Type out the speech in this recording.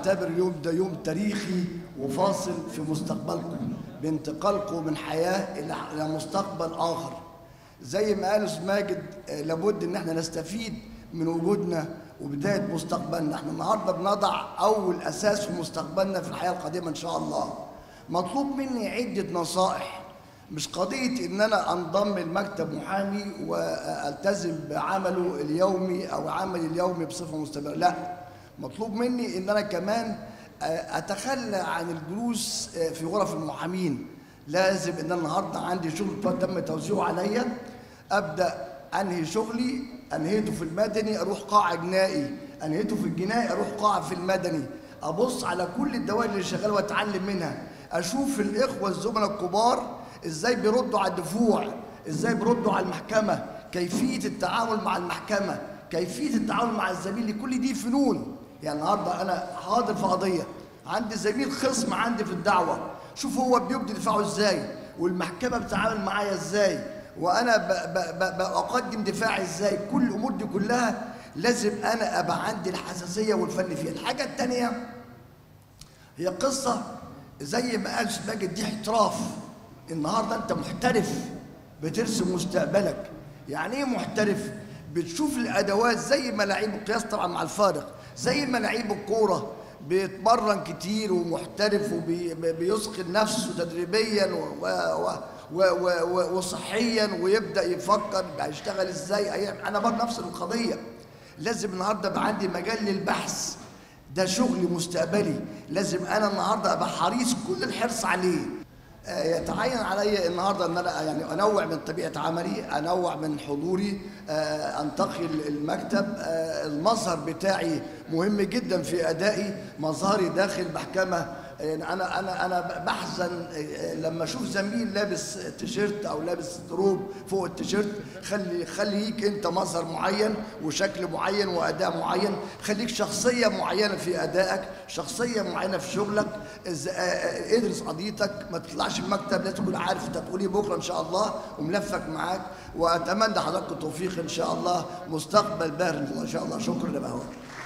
بعتبر اليوم ده يوم تاريخي وفاصل في مستقبلكم بانتقالكم من حياة إلى إلى مستقبل آخر زي ما قال أستاذ ماجد آه، لابد إن احنا نستفيد من وجودنا وبداية مستقبلنا احنا النهارده بنضع أول أساس في مستقبلنا في الحياة القادمة إن شاء الله مطلوب مني عدة نصائح مش قضية إن أنا أنضم لمكتب محامي وألتزم بعمله اليومي أو عملي اليومي بصفة مستمرة، لا مطلوب مني إن أنا كمان آه، أتخلى عن الجلوس آه، في غرف المحامين، لازم إن أنا النهارده عندي شغل تم توزيعه عليا أبدأ أنهي شغلي أنهيته في المدني أروح قاعة جنائي، أنهيته في الجنائي أروح قاعة في المدني، أبص على كل الدوائر اللي شغالة وأتعلم منها، أشوف الإخوة الزملاء الكبار ازاي بيردوا على الدفوع ازاي بيردوا على المحكمه كيفيه التعامل مع المحكمه كيفيه التعامل مع الزميل كل دي فنون يعني النهارده انا حاضر في قضيه عندي زميل خصم عندي في الدعوه شوف هو بيبدي دفاعه ازاي والمحكمه بتتعامل معايا ازاي وانا ب- ب- ب- بقدم دفاعي ازاي كل الامور دي كلها لازم انا ابقى عندي الحساسيه والفن فيها الحاجه الثانيه هي قصة زي ما قال أستاذ ماجد دي احتراف النهارده أنت محترف بترسم مستقبلك يعني إيه محترف؟ بتشوف الأدوات زي ما لعيب القياس طبعا مع الفارق زي ما لعيب الكورة بيتمرن كتير ومحترف وبيثقل نفسه تدريبيا و و و و و و وصحيا ويبدا يفكر هيشتغل ازاي هيعمل- انا برضه نفس القضيه لازم النهارده يبقى عندي مجال للبحث ده شغل مستقبلي لازم انا النهارده ابقى حريص كل الحرص عليه آه، يتعين علي النهارده ان انا يعني انوع من طبيعه عملي انوع من حضوري آه، انتقل المكتب آه، المظهر بتاعي مهم جدا في ادائي مظهري داخل المحكمه يعني انا انا انا بحزن آه، لما اشوف زميل لابس تيشيرت او لابس دروب فوق التيشيرت خلي خليك انت مظهر معين وشكل معين واداء معين خليك شخصيه معينه في ادائك شخصيه معينه في شغلك إز- آه، آه، ادرس قضيتك ما تطلعش المكتب لا تكون عارف انت هتقول ايه بكره ان شاء الله وملفك معاك واتمنى حضرتك التوفيق ان شاء الله مستقبل باهر ان شاء الله شكرا يا بهوات